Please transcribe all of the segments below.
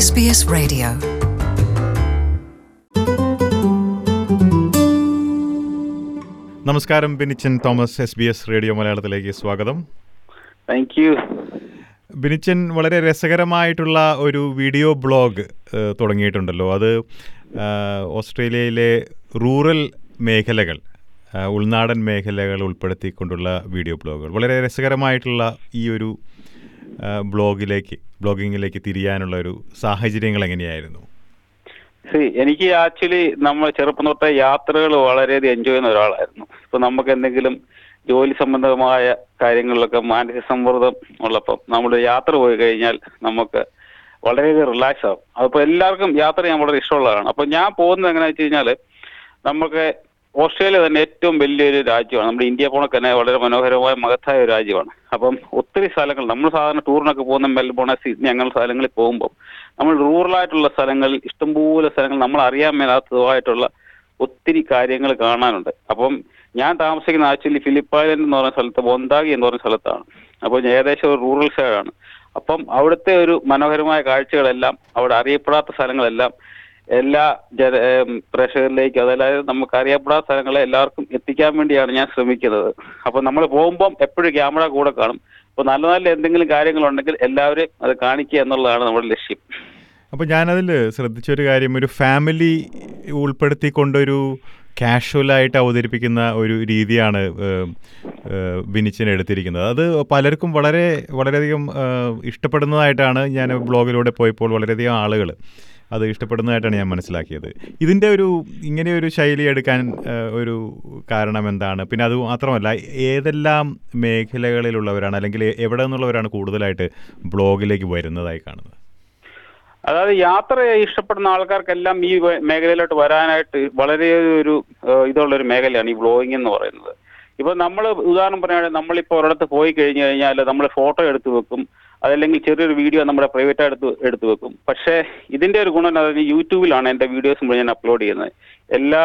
SBS Radio. നമസ്കാരം Binichan Thomas S B S radio മലയാളത്തിലേക്ക് സ്വാഗതം താങ്ക് യു ബിനിച്ചൻ വളരെ രസകരമായിട്ടുള്ള ഒരു വീഡിയോ ബ്ലോഗ് ഏഹ്, തുടങ്ങിയിട്ടുണ്ടല്ലോ അത് ആഹ്, ഓസ്ട്രേലിയയിലെ റൂറൽ മേഖലകൾ ആഹ്, ഉൾനാടൻ മേഖലകൾ ഉൾപ്പെടുത്തിക്കൊണ്ടുള്ള വീഡിയോ ബ്ലോഗുകൾ വളരെ രസകരമായിട്ടുള്ള ഈ ഒരു ആഹ്, ബ്ലോഗിലേക്ക് ബ്ലോഗിങ്ങിലേക്ക് തിരിയാനുള്ള ഒരു സാഹചര്യങ്ങൾ എങ്ങനെയായിരുന്നു See, എനിക്ക് ആക്ച്വലി നമ്മൾ ചെറുപ്പം തൊട്ടേ യാത്രകൾ വളരെയധികം എൻജോയ് ചെയ്യുന്ന ഒരാളായിരുന്നു ഇപ്പൊ നമുക്ക് എന്തെങ്കിലും ജോലി സംബന്ധമായ കാര്യങ്ങളിലൊക്കെ മാനസിക സമ്മർദ്ദം ഉള്ളപ്പം നമ്മൾ യാത്ര പോയി കഴിഞ്ഞാൽ നമുക്ക് വളരെയധികം റിലാക്സ് ആവും അതിപ്പോ എല്ലാവർക്കും യാത്ര ചെയ്യാൻ വളരെ ഇഷ്ടമുള്ളതാണ് അപ്പൊ ഞാൻ പോകുന്നത് എങ്ങനെയാ വെച്ച് കഴിഞ്ഞാല് നമുക്ക് ഓസ്ട്രേലിയ തന്നെ ഏറ്റവും വലിയൊരു രാജ്യമാണ് നമ്മുടെ ഇന്ത്യ പോണക്ക് തന്നെ വളരെ മനോഹരമായ മഹത്തായ ഒരു രാജ്യമാണ് അപ്പം ഒത്തിരി സ്ഥലങ്ങൾ നമ്മൾ സാധാരണ ടൂറിനൊക്കെ പോകുന്ന മെൽബോൺ സിഡ്നി അങ്ങനെ സ്ഥലങ്ങളിൽ പോകുമ്പോൾ നമ്മൾ റൂറലായിട്ടുള്ള സ്ഥലങ്ങളിൽ ഇഷ്ടംപോലെ സ്ഥലങ്ങൾ നമ്മൾ അറിയാൻ മേലാത്തതുമായിട്ടുള്ള ഒത്തിരി കാര്യങ്ങൾ കാണാനുണ്ട് അപ്പം ഞാൻ താമസിക്കുന്ന ആക്ച്വലി ഫിലിപ്പ് ഐലൻഡ് എന്ന് പറയുന്ന സ്ഥലത്ത് ബൊന്താഗി എന്ന് പറയുന്ന സ്ഥലത്താണ് അപ്പോൾ ഏകദേശം ഒരു റൂറൽ സൈഡാണ് അപ്പം അവിടുത്തെ ഒരു മനോഹരമായ കാഴ്ചകളെല്ലാം അവിടെ അറിയപ്പെടാത്ത സ്ഥലങ്ങളെല്ലാം എല്ലാ ജന ഏം, പ്രേക്ഷകരിലേക്ക് അതായത് നമുക്ക് അറിയപ്പെടാത്ത സ്ഥലങ്ങളെ എല്ലാവർക്കും എത്തിക്കാൻ വേണ്ടിയാണ് ഞാൻ ശ്രമിക്കുന്നത് അപ്പൊ നമ്മൾ പോകുമ്പം എപ്പോഴും ക്യാമറ കൂടെ കാണും അപ്പൊ നല്ല നല്ല എന്തെങ്കിലും കാര്യങ്ങളുണ്ടെങ്കിൽ എല്ലാവരെയും അത് കാണിക്കുക എന്നുള്ളതാണ് നമ്മുടെ ലക്ഷ്യം അപ്പോൾ ഞാനതിൽ ശ്രദ്ധിച്ചൊരു കാര്യം ഒരു ഫാമിലി ഉൾപ്പെടുത്തിക്കൊണ്ടൊരു കാഷ്വലായിട്ട് അവതരിപ്പിക്കുന്ന ഒരു രീതിയാണ് ഏഹ്, ഏഹ്, ബിനിച്ചൻ എടുത്തിരിക്കുന്നത് അത് പലർക്കും വളരെ വളരെയധികം ഏഹ്, ഇഷ്ടപ്പെടുന്നതായിട്ടാണ് ഞാൻ ബ്ലോഗിലൂടെ പോയപ്പോൾ വളരെയധികം ആളുകൾ അത് ഇഷ്ടപ്പെടുന്നതായിട്ടാണ് ഞാൻ മനസ്സിലാക്കിയത് ഇതിൻ്റെ ഒരു ഇങ്ങനെ ഒരു ശൈലി എടുക്കാൻ ഏഹ്, ഒരു കാരണം എന്താണ് പിന്നെ അത് മാത്രമല്ല ഏതെല്ലാം മേഖലകളിലുള്ളവരാണ് അല്ലെങ്കിൽ എവിടെ നിന്നുള്ളവരാണ് കൂടുതലായിട്ട് ബ്ലോഗിലേക്ക് വരുന്നതായി കാണുന്നത് അതായത് യാത്ര ഇഷ്ടപ്പെടുന്ന ആൾക്കാർക്കെല്ലാം ഈ വ- മേഖലയിലോട്ട് വരാനായിട്ട് വളരെ ഒരു ഏഹ്, ഇതുള്ള ഒരു മേഖലയാണ് ഈ വ്ളോഗിംഗ് എന്ന് പറയുന്നത് ഇപ്പൊ നമ്മൾ ഉദാഹരണം പറയുകയാണെങ്കിൽ നമ്മളിപ്പോൾ ഒരിടത്ത് പോയി കഴിഞ്ഞു കഴിഞ്ഞാൽ നമ്മൾ ഫോട്ടോ എടുത്തു വെക്കും അതല്ലെങ്കിൽ ചെറിയൊരു വീഡിയോ നമ്മുടെ പ്രൈവറ്റ് എടുത്ത് എടുത്തു വെക്കും പക്ഷേ ഇതിന്റെ ഒരു ഗുണം എന്താ പറഞ്ഞാൽ യൂട്യൂബിലാണ് എന്റെ വീഡിയോസ് മുഴുവൻ ഞാൻ അപ്ലോഡ് ചെയ്യുന്നത് എല്ലാ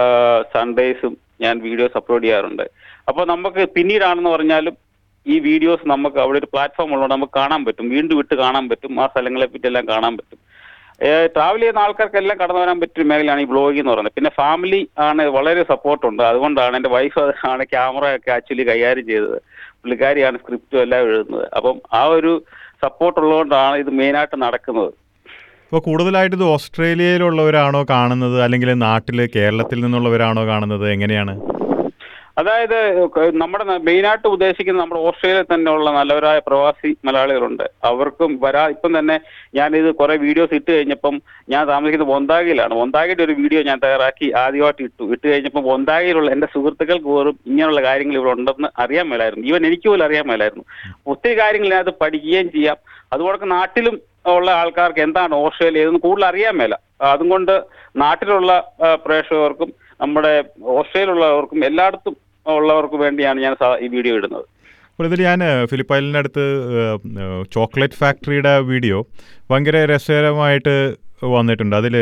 സൺഡേസും ഞാൻ വീഡിയോസ് അപ്ലോഡ് ചെയ്യാറുണ്ട് അപ്പോൾ നമുക്ക് പിന്നീടാണെന്ന് പറഞ്ഞാലും ഈ വീഡിയോസ് നമുക്ക് അവിടെ ഒരു പ്ലാറ്റ്ഫോം ഉള്ളതുകൊണ്ട് നമുക്ക് കാണാൻ പറ്റും വീണ്ടും വിട്ട് കാണാൻ പറ്റും ആ സ്ഥലങ്ങളെ പറ്റി എല്ലാം കാണാൻ പറ്റും ട്രാവൽ ചെയ്യുന്ന ആൾക്കാർക്കെല്ലാം കടന്നു വരാൻ പറ്റിയ മേഖലയാണ് ഈ ബ്ലോഗിംഗ് എന്ന് പറയുന്നത് പിന്നെ ഫാമിലി ആണ് വളരെ സപ്പോർട്ടുണ്ട് അതുകൊണ്ടാണ് എൻ്റെ വൈഫ് ആണ് ക്യാമറ ഒക്കെ ആക്ച്വലി കൈകാര്യം ചെയ്തത് പുള്ളിക്കാരിയാണ് സ്ക്രിപ്റ്റും എല്ലാം എഴുതുന്നത് അപ്പം ആ ഒരു സപ്പോർട്ട് ഉള്ളതുകൊണ്ടാണ് ഇത് മെയിനായിട്ട് നടക്കുന്നത് ഇപ്പോൾ കൂടുതലായിട്ട് ഇത് ഓസ്ട്രേലിയയിലുള്ളവരാണോ കാണുന്നത് അല്ലെങ്കിൽ നാട്ടിൽ കേരളത്തിൽ നിന്നുള്ളവരാണോ കാണുന്നത് എങ്ങനെയാണ് അതായത് ക- നമ്മുടെ മെയിനായിട്ട് ഉദ്ദേശിക്കുന്നത് നമ്മുടെ ഓസ്ട്രേലിയയിൽ തന്നെയുള്ള നല്ലവരായ പ്രവാസി മലയാളികളുണ്ട് അവർക്കും വരാ ഇപ്പം തന്നെ ഞാനിത് കുറെ വീഡിയോസ് ഇട്ട് കഴിഞ്ഞപ്പം ഞാൻ താമസിക്കുന്നത് ബൊന്താഗിയിലാണ് ബൊന്താഗിയുടെ ഒരു വീഡിയോ ഞാൻ തയ്യാറാക്കി ആദ്യമായിട്ട് ഇട്ടു ഇട്ട് കഴിഞ്ഞപ്പോൾ ബൊന്താഗിയിലുള്ള എൻ്റെ സുഹൃത്തുക്കൾക്ക് പോലും ഇങ്ങനെയുള്ള കാര്യങ്ങൾ ഇവിടെ ഉണ്ടെന്ന് അറിയാൻ മേലായിരുന്നു ഈവൻ എനിക്ക് പോലും അറിയാൻ മേലായിരുന്നു ഒത്തിരി കാര്യങ്ങൾ ഞാനത് പഠിക്കുകയും ചെയ്യാം അതുപോലെ നാട്ടിലും ഉള്ള ആൾക്കാർക്ക് എന്താണ് ഓസ്ട്രേലിയ ഇതൊന്നും കൂടുതൽ അറിയാൻ മേല അതുകൊണ്ട് നാട്ടിലുള്ള ആ, പ്രേക്ഷകർക്കും നമ്മുടെ ഓസ്ട്രേലിയയിലുള്ളവർക്കും എല്ലായിടത്തും ഉള്ളവർക്കും വേണ്ടിയാണ് ഞാൻ സാ- ഈ വീഡിയോ ഇടുന്നത് അപ്പോൾ ഇതിൽ ഞാൻ ഫിലിപ്പൈനിൻ്റെ അടുത്ത് ചോക്ലേറ്റ് ഫാക്ടറിയുടെ വീഡിയോ ഭയങ്കര രസകരമായിട്ട് വന്നിട്ടുണ്ട് അതിൽ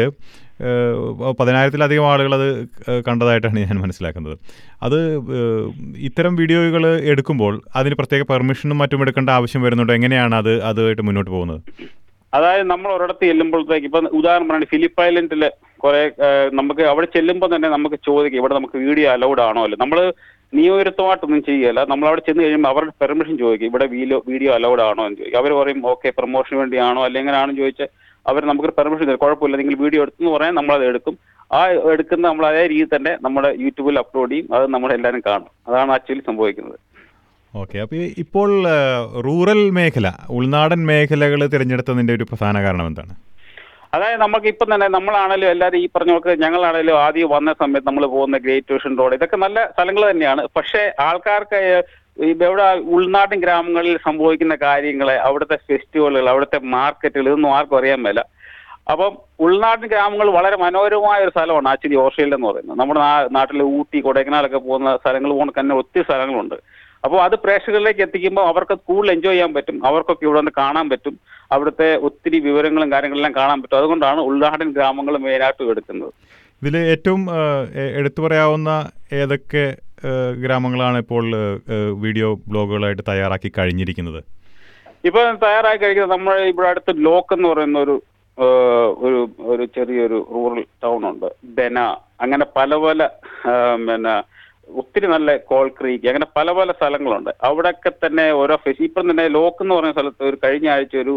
പതിനായിരത്തിലധികം ആളുകൾ അത് കണ്ടതായിട്ടാണ് ഞാൻ മനസ്സിലാക്കുന്നത് അത് ഏഹ്, ഇത്തരം വീഡിയോകൾ എടുക്കുമ്പോൾ അതിന് പ്രത്യേക പെർമിഷനും മറ്റും എടുക്കേണ്ട ആവശ്യം വരുന്നുണ്ടോ എങ്ങനെയാണ് അത് അതുമായിട്ട് മുന്നോട്ട് പോകുന്നത് അതായത് നമ്മൾ ഒരിടത്ത് ചെല്ലുമ്പോഴത്തേക്ക് ഇപ്പൊ ഉദാഹരണം പറയുന്നത് ഫിലിപ്പ് ഐലൻഡില് കുറെ നമുക്ക് അവിടെ ചെല്ലുമ്പോൾ തന്നെ നമുക്ക് ചോദിക്കും ഇവിടെ നമുക്ക് വീഡിയോ അലൗഡ് ആണോ അല്ലോ നമ്മൾ നിയമവിരുദ്ധമായിട്ടൊന്നും ചെയ്യുകയല്ല നമ്മൾ അവിടെ ചെന്ന് കഴിയുമ്പോൾ അവരുടെ പെർമിഷൻ ചോദിക്കും ഇവിടെ വീഡിയോ വീഡിയോ അലൗഡ് ആണോ എന്ന് ചോദിക്കും അവർ പറയും ഓക്കെ പ്രൊമോഷന് വേണ്ടിയാണോ അല്ലെങ്കിൽ ആണെന്ന് ചോദിച്ചാൽ അവർ നമുക്ക് പെർമിഷൻ തരും കുഴപ്പമില്ല നിങ്ങൾ വീഡിയോ എടുത്തെന്ന് പറയാൻ നമ്മളത് എടുക്കും ആ എടുക്കുന്ന നമ്മൾ അതേ രീതി തന്നെ നമ്മുടെ യൂട്യൂബിൽ അപ്ലോഡ് ചെയ്യും അത് നമ്മൾ എല്ലാവരും കാണും അതാണ് ആക്ച്വലി സംഭവിക്കുന്നത് ഓക്കെ അപ്പോൾ ഇപ്പോൾ ഏഹ്, റൂറൽ മേഖല ഉൾനാടൻ മേഖലകൾ തിരഞ്ഞെടുത്തതിൻ്റെ ഒരു പ്രധാന കാരണം എന്താണ് അതായത് നമുക്ക് ഇപ്പം തന്നെ നമ്മളാണേലും എല്ലാവരും ഈ പറഞ്ഞ പോലെ ഞങ്ങളാണേലും ആദ്യം വന്ന സമയത്ത് നമ്മൾ പോകുന്ന ഗ്രേറ്റ് ഓഷൻ റോഡ് ഇതൊക്കെ നല്ല സ്ഥലങ്ങൾ തന്നെയാണ് പക്ഷേ ആൾക്കാർക്ക് ഈ ഇവിടെ ഉൾനാട്ടിൻ ഗ്രാമങ്ങളിൽ സംഭവിക്കുന്ന കാര്യങ്ങളെ അവിടുത്തെ ഫെസ്റ്റിവലുകൾ അവിടുത്തെ മാർക്കറ്റുകൾ ഇതൊന്നും ആർക്കും അറിയാൻ മേല അപ്പം ഉൾനാട്ടിൻ ഗ്രാമങ്ങൾ വളരെ മനോഹരമായ ഒരു സ്ഥലമാണ് ആക്ച്വലി ഓസ്ട്രേലിയ എന്ന് പറയുന്നത് നമ്മുടെ നാ- നാട്ടിലെ ഊട്ടി കൊടൈക്കനാലൊക്കെ പോകുന്ന സ്ഥലങ്ങൾ പോകുന്ന തന്നെ ഒത്തിരി സ്ഥലങ്ങളുണ്ട് അപ്പോൾ അത് പ്രേക്ഷകരിലേക്ക് എത്തിക്കുമ്പോൾ അവർക്ക് കൂടുതൽ എൻജോയ് ചെയ്യാൻ പറ്റും അവർക്കൊക്കെ ഇവിടെ വന്ന് കാണാൻ പറ്റും അവിടുത്തെ ഒത്തിരി വിവരങ്ങളും കാര്യങ്ങളെല്ലാം കാണാൻ പറ്റും അതുകൊണ്ടാണ് ഉൾനാടൻ ഗ്രാമങ്ങൾ മെയിനായിട്ടും എടുക്കുന്നത് ഇതിൽ ഏറ്റവും ഏഹ്, എ- എടുത്തു പറയാവുന്ന ഏതൊക്കെ ഏഹ്, ഗ്രാമങ്ങളാണ് ഇപ്പോൾ ഏഹ്, വീഡിയോ ബ്ലോഗുകളായിട്ട് തയ്യാറാക്കി കഴിഞ്ഞിരിക്കുന്നത് ഇപ്പൊ തയ്യാറായി കഴിക്കുന്നത് നമ്മൾ ഇവിടെ അടുത്ത് ലോക്ക് എന്ന് പറയുന്ന ഒരു ഏഹ്, ഒരു ഒരു ചെറിയൊരു റൂറൽ ടൗൺ ഉണ്ട് ബെന അങ്ങനെ പല പല ഏഹ്, പിന്നെ ഒത്തിരി നല്ല കോൾ ക്രീക്ക് അങ്ങനെ പല പല സ്ഥലങ്ങളുണ്ട് അവിടെയൊക്കെ തന്നെ ഓരോ ഫെസ് ഇപ്പം തന്നെ ലോക്ക് എന്ന് പറയുന്ന സ്ഥലത്ത് ഒരു കഴിഞ്ഞ ആഴ്ച ഒരു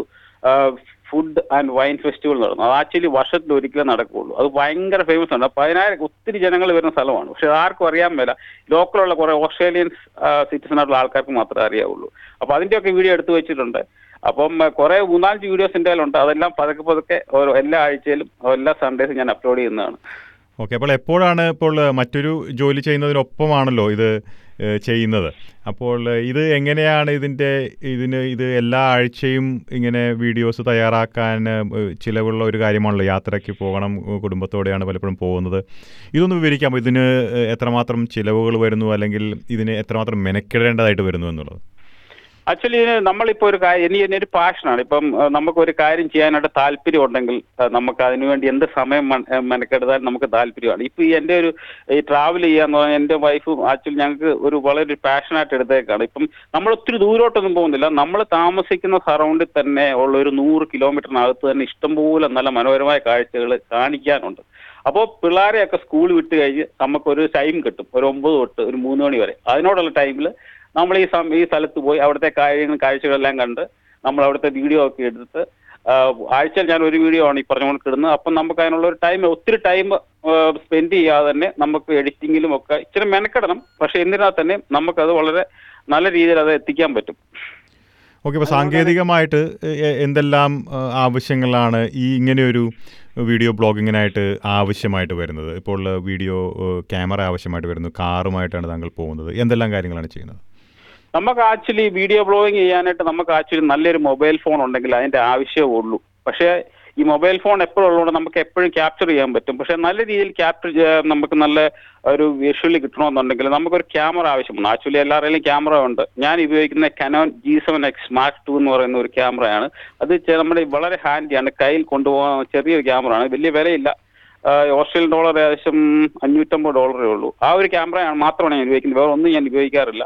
ഫുഡ് ആൻഡ് വൈൻ ഫെസ്റ്റിവൽ നടന്നു അത് ആക്ച്വലി വർഷത്തിൽ ഒരിക്കലേ നടക്കുകയുള്ളൂ അത് ഭയങ്കര ഫേമസ് ആണ് പതിനായിരം ഒത്തിരി ജനങ്ങൾ വരുന്ന സ്ഥലമാണ് പക്ഷെ ആർക്കും അറിയാൻ മേല ലോക്കലുള്ള കുറെ ഓസ്ട്രേലിയൻസ് സിറ്റിസൺ ആയിട്ടുള്ള ആൾക്കാർക്ക് മാത്രമേ അറിയാവുള്ളൂ അപ്പൊ അതിന്റെയൊക്കെ വീഡിയോ എടുത്തു വെച്ചിട്ടുണ്ട് അപ്പം ആ, കുറെ മൂന്നാലഞ്ച് വീഡിയോസ് എൻ്റെ കയ്യിലുണ്ട് അതെല്ലാം പതുക്കെ പതുക്കെ ഓരോ എല്ലാ ആഴ്ചയിലും എല്ലാ സൺഡേസും ഞാൻ അപ്ലോഡ് ചെയ്യുന്നതാണ് ഓക്കെ അപ്പോൾ എപ്പോഴാണ് ഇപ്പോൾ മറ്റൊരു ജോലി ചെയ്യുന്നതിനൊപ്പമാണല്ലോ ഇത് ഏഹ്, ചെയ്യുന്നത് അപ്പോൾ ഇത് എങ്ങനെയാണ് ഇതിൻ്റെ ഇതിന് ഇത് എല്ലാ ആഴ്ചയും ഇങ്ങനെ വീഡിയോസ് തയ്യാറാക്കാൻ ഏഹ്, ചിലവുള്ള ഒരു കാര്യമാണല്ലോ യാത്രയ്ക്ക് പോകണം ഏഹ്, കുടുംബത്തോടെയാണ് പലപ്പോഴും പോകുന്നത് ഇതൊന്ന് വിവരിക്കാമോ ഇതിന് ഏഹ്, എത്രമാത്രം ചിലവുകൾ വരുന്നു അല്ലെങ്കിൽ ഇതിന് എത്രമാത്രം മെനക്കിടേണ്ടതായിട്ട് വരുന്നു എന്നുള്ളത് ആക്ച്വലി നമ്മളിപ്പോ ഒരു കാര്യം ഇനി എന്നെ ഒരു പാഷനാണ് ഇപ്പം ആ, നമുക്ക് ഒരു കാര്യം ചെയ്യാനായിട്ട് താല്പര്യം ഉണ്ടെങ്കിൽ ആ, നമുക്ക് അതിനുവേണ്ടി എന്ത് സമയം മൻ- ആ, മെനക്കെടുത്താൽ നമുക്ക് താല്പര്യമാണ് ഇപ്പൊ ഈ എന്റെ ഒരു ഈ ട്രാവൽ ചെയ്യാന്ന് പറഞ്ഞാൽ എന്റെ വൈഫും ആക്ച്വലി ഞങ്ങൾക്ക് ഒരു വളരെ പാഷനായിട്ട് എടുത്തേക്കാണ് ഇപ്പം നമ്മൾ ഒത്തിരി ദൂരോട്ടൊന്നും പോകുന്നില്ല നമ്മൾ താമസിക്കുന്ന സറൗണ്ടിൽ തന്നെ ഉള്ള ഒരു നൂറ് കിലോമീറ്ററിനകത്ത് തന്നെ ഇഷ്ടംപോലെ നല്ല മനോഹരമായ കാഴ്ചകൾ കാണിക്കാനുണ്ട് അപ്പോൾ പിള്ളേരെയൊക്കെ സ്കൂൾ വിട്ട് കഴിഞ്ഞ് നമുക്കൊരു ടൈം കിട്ടും ഒരു ഒമ്പത് തൊട്ട് ഒരു മൂന്ന് മണി വരെ അതിനോടുള്ള ടൈമിൽ നമ്മൾ ഈ സം- ഈ സ്ഥലത്ത് പോയി അവിടുത്തെ കാര്യങ്ങളും കാഴ്ചകളെല്ലാം കണ്ട് നമ്മൾ അവിടുത്തെ വീഡിയോ ഒക്കെ എടുത്ത് ആ, ആഴ്ചയിൽ ഞാൻ ഒരു വീഡിയോ ആണ് ഈ പറഞ്ഞുകൊണ്ട് ഇടുന്നത് അപ്പം നമുക്ക് അതിനുള്ള ഒരു ടൈം ഒത്തിരി ടൈം സ്പെൻഡ് ചെയ്യാതെ തന്നെ നമുക്ക് എഡിറ്റിങ്ങിലും ഒക്കെ ഇച്ചിരി മെനക്കെടണം പക്ഷെ എന്നിരുന്നാൽ തന്നെ നമുക്കത് വളരെ നല്ല രീതിയിൽ അത് എത്തിക്കാൻ പറ്റും ഓക്കെ അപ്പോൾ സാങ്കേതികമായിട്ട് എ- എന്തെല്ലാം ആ, ആവശ്യങ്ങളാണ് ഈ ഇങ്ങനെയൊരു വീഡിയോ ബ്ലോഗിങ്ങിനായിട്ട് ആവശ്യമായിട്ട് വരുന്നത് ഇപ്പോൾ വീഡിയോ ക്യാമറ ആവശ്യമായിട്ട് വരുന്നു കാറുമായിട്ടാണ് താങ്കൾ പോകുന്നത് എന്തെല്ലാം കാര്യങ്ങളാണ് ചെയ്യുന്നത് നമുക്ക് ആക്ച്വലി വീഡിയോ ബ്ലോഗിങ് ചെയ്യാനായിട്ട് നമുക്ക് ആക്ച്വലി നല്ലൊരു മൊബൈൽ ഫോൺ ഉണ്ടെങ്കിൽ അതിന്റെ ആവശ്യമേ ഉള്ളൂ പക്ഷേ ഈ മൊബൈൽ ഫോൺ എപ്പോഴും ഉള്ളതുകൊണ്ട് നമുക്ക് എപ്പോഴും ക്യാപ്ചർ ചെയ്യാൻ പറ്റും പക്ഷെ നല്ല രീതിയിൽ ക്യാപ്ചർ നമുക്ക് നല്ല ഒരു വിഷ്വലി കിട്ടണമെന്നുണ്ടെങ്കിൽ നമുക്കൊരു ക്യാമറ ആവശ്യമാണ് ആക്ച്വലി എല്ലാവരുടെയും ക്യാമറ ഉണ്ട് ഞാൻ ഉപയോഗിക്കുന്ന Canon G seven X smart two എന്ന് പറയുന്ന ഒരു ക്യാമറയാണ് അത് ചെ- നമ്മുടെ വളരെ ഹാൻഡിയാണ് കയ്യിൽ കൊണ്ടുപോകാൻ ചെറിയൊരു ക്യാമറ ആണ് വലിയ വിലയില്ല ആഹ് ഓസ്ട്രേലിയൻ ഡോളർ ഏകദേശം അഞ്ഞൂറ്റമ്പത് ഡോളറേ ഉള്ളൂ ആ ഒരു ക്യാമറ മാത്രമാണ് ഞാൻ ഉപയോഗിക്കുന്നത് വേറെ ഒന്നും ഞാൻ ഉപയോഗിക്കാറില്ല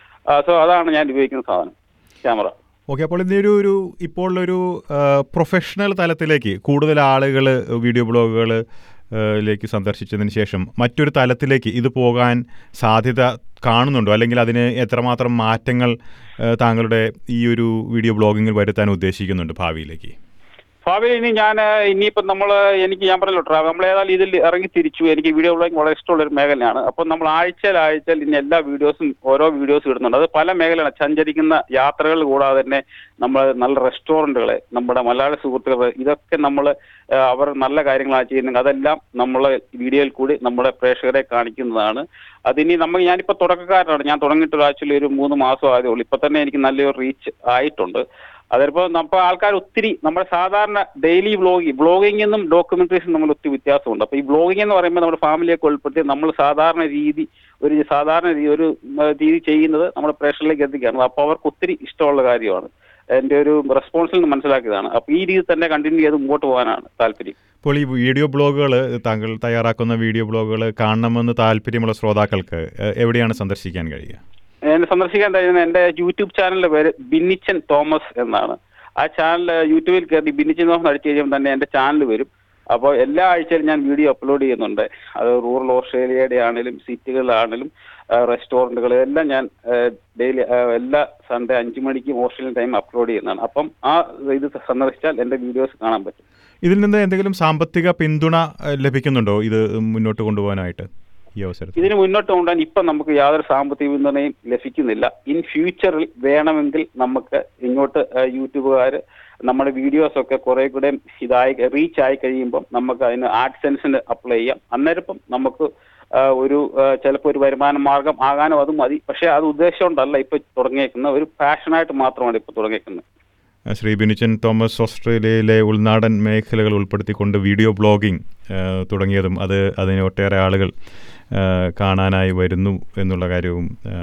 സോ അതാണ് ഞാൻ ഉപയോഗിക്കുന്ന സാധനം ക്യാമറ ഓക്കെ അപ്പോൾ ഇതിനൊരു ഒരു ഇപ്പോൾ ഒരു പ്രൊഫഷണൽ തലത്തിലേക്ക് കൂടുതൽ ആളുകൾ വീഡിയോ ബ്ലോഗുകൾ ലേക്ക് സന്ദർശിച്ചതിന് ശേഷം മറ്റൊരു തലത്തിലേക്ക് ഇത് പോകാൻ സാധ്യത കാണുന്നുണ്ടോ അല്ലെങ്കിൽ അതിന് എത്രമാത്രം മാറ്റങ്ങൾ ആ, താങ്കളുടെ ഈ ഒരു വീഡിയോ ബ്ലോഗിങ്ങിൽ വരുത്താൻ ഉദ്ദേശിക്കുന്നുണ്ട് ഭാവിയിലേക്ക് ഭാവിയിൽ ഇനി ഞാൻ ഇനിയിപ്പം നമ്മൾ എനിക്ക് ഞാൻ പറഞ്ഞല്ലോ ട്രാവൽ നമ്മൾ ഏതായാലും ഇതിൽ ഇറങ്ങി തിരിച്ചു എനിക്ക് വീഡിയോ ബ്ലോഗിങ് വളരെ ഇഷ്ടമുള്ള ഒരു മേഖലയാണ് അപ്പം നമ്മൾ ആഴ്ചയിൽ ആഴ്ചയിൽ ഇനി എല്ലാ വീഡിയോസും ഓരോ വീഡിയോസും ഇടുന്നുണ്ട് അത് പല മേഖലയാണ് സഞ്ചരിക്കുന്ന യാത്രകൾ കൂടാതെ തന്നെ നമ്മൾ നല്ല റെസ്റ്റോറൻറ്റുകൾ നമ്മുടെ മലയാള സുഹൃത്തുക്കൾ ഇതൊക്കെ നമ്മൾ അവർ നല്ല കാര്യങ്ങളാണ് ചെയ്യുന്നത് അതെല്ലാം നമ്മൾ വീഡിയോയിൽ കൂടി നമ്മുടെ പ്രേക്ഷകരെ കാണിക്കുന്നതാണ് അതിനി നമ്മൾ ഞാനിപ്പോൾ തുടക്കക്കാരനാണ് ഞാൻ തുടങ്ങിയിട്ട് ആക്ച്വലി ഒരു മൂന്ന് മാസം ആയതേ ഉള്ളൂ ഇപ്പം തന്നെ എനിക്ക് നല്ലൊരു റീച്ച് ആയിട്ടുണ്ട് അതിപ്പോ നമ്മൾ ആൾക്കാർ ഒത്തിരി നമ്മുടെ സാധാരണ ഡെയിലി വ്ളോഗിങ് വ്ളോഗിംഗ് എന്നും ഡോക്യുമെന്ററീസും നമ്മൾ ഒത്തിരി വ്യത്യാസമുണ്ട് അപ്പൊ ഈ വ്ളോഗിംഗ് എന്ന് പറയുമ്പോൾ നമ്മുടെ ഫാമിലിയൊക്കെ ഉൾപ്പെടുത്തി നമ്മൾ സാധാരണ രീതി ഒരു സാധാരണ രീതി ഒരു ഉം, രീതി ചെയ്യുന്നത് നമ്മുടെ പ്രേക്ഷകരിലേക്ക് എത്തിക്കുകയാണ് അപ്പോൾ അവർക്ക് ഒത്തിരി ഇഷ്ടമുള്ള കാര്യമാണ് എൻ്റെ ഒരു റെസ്പോൺസിൽ നിന്ന് മനസ്സിലാക്കിയതാണ് അപ്പൊ ഈ രീതി തന്നെ കണ്ടിന്യൂ ചെയ്ത് മുമ്പോട്ട് പോകാനാണ് താല്പര്യം ഇപ്പോൾ ഈ വീഡിയോ ബ്ലോഗുകൾ താങ്കൾ തയ്യാറാക്കുന്ന വീഡിയോ ബ്ലോഗുകൾ കാണണമെന്ന് താല്പര്യമുള്ള ശ്രോതാക്കൾക്ക് എ- എവിടെയാണ് സന്ദർശിക്കാൻ കഴിയുക എന്നെ സന്ദർശിക്കാൻ കഴിയുന്ന എൻ്റെ യൂട്യൂബ് ചാനലിന്റെ പേര് ബിന്നിച്ചൻ തോമസ് എന്നാണ് ആ ചാനൽ യൂട്യൂബിൽ കയറി ബിന്നിച്ചൻ തോമസ് അടിച്ചു കഴിയുമ്പോൾ തന്നെ എൻ്റെ ചാനൽ വരും അപ്പോൾ എല്ലാ ആഴ്ചയിലും ഞാൻ വീഡിയോ അപ്ലോഡ് ചെയ്യുന്നുണ്ട് അത് റൂറൽ ഓസ്ട്രേലിയയുടെ ആണെങ്കിലും സിറ്റികളിലാണെങ്കിലും റെസ്റ്റോറൻറ്റുകൾ എല്ലാം ഞാൻ ഡെയിലി എല്ലാ സൺഡേ അഞ്ച് മണിക്കും ഓസ്ട്രേലിയൻ ടൈം അപ്ലോഡ് ചെയ്യുന്നതാണ് അപ്പം ആ ഇത് സന്ദർശിച്ചാൽ എൻ്റെ വീഡിയോസ് കാണാൻ പറ്റും ഇതിൽ നിന്ന് എന്തെങ്കിലും സാമ്പത്തിക പിന്തുണ എ, ലഭിക്കുന്നുണ്ടോ ഇത് മുന്നോട്ട് കൊണ്ടുപോകാനായിട്ട് ഈ അവസരത്തിൽ ഇതിന് മുന്നോട്ട് കൊണ്ടുപോകാൻ ഇപ്പം നമുക്ക് യാതൊരു സാമ്പത്തിക പിന്തുണയും ലഭിക്കുന്നില്ല ഇൻ ഫ്യൂച്ചറിൽ വേണമെങ്കിൽ നമുക്ക് ഇങ്ങോട്ട് യൂട്യൂബുകാർ നമ്മുടെ വീഡിയോസ് ഒക്കെ കുറെ കൂടെ ഇതായി റീച്ച് ആയി കഴിയുമ്പം നമുക്ക് അതിന് ആഡ് സെൻസിന് അപ്ലൈ ചെയ്യാം അന്നേരം ഇപ്പം നമുക്ക് ആ, ഒരു ചിലപ്പോൾ ഒരു വരുമാന മാർഗം ആകാനും അത് മതി പക്ഷേ അത് ഉദ്ദേശം കൊണ്ടല്ല ഇപ്പൊ തുടങ്ങിയേക്കുന്ന ഒരു പാഷനായിട്ട് മാത്രമാണ് ഇപ്പൊ തുടങ്ങിയേക്കുന്നത് ശ്രീ ബിനുച്ചൻ തോമസ് ഓസ്ട്രേലിയയിലെ ഉൾനാടൻ മേഖലകൾ ഉൾപ്പെടുത്തിക്കൊണ്ട് വീഡിയോ ബ്ലോഗിംഗ് ആ, തുടങ്ങിയതും അത് അതിന് ഒട്ടേറെ ആളുകൾ ആ, കാണാനായി വരുന്നു എന്നുള്ള കാര്യവും ആ,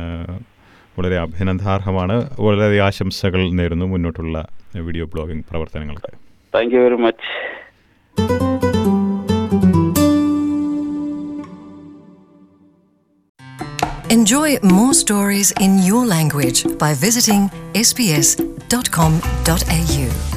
വളരെ അഭിനന്ദാർഹമാണ് വളരെ ആശംസകൾ നേരുന്നു മുന്നോട്ടുള്ള വീഡിയോ ബ്ലോഗിംഗ് പ്രവർത്തനങ്ങൾക്ക് thank you very much Enjoy more stories in your language by visiting sbs.com.au.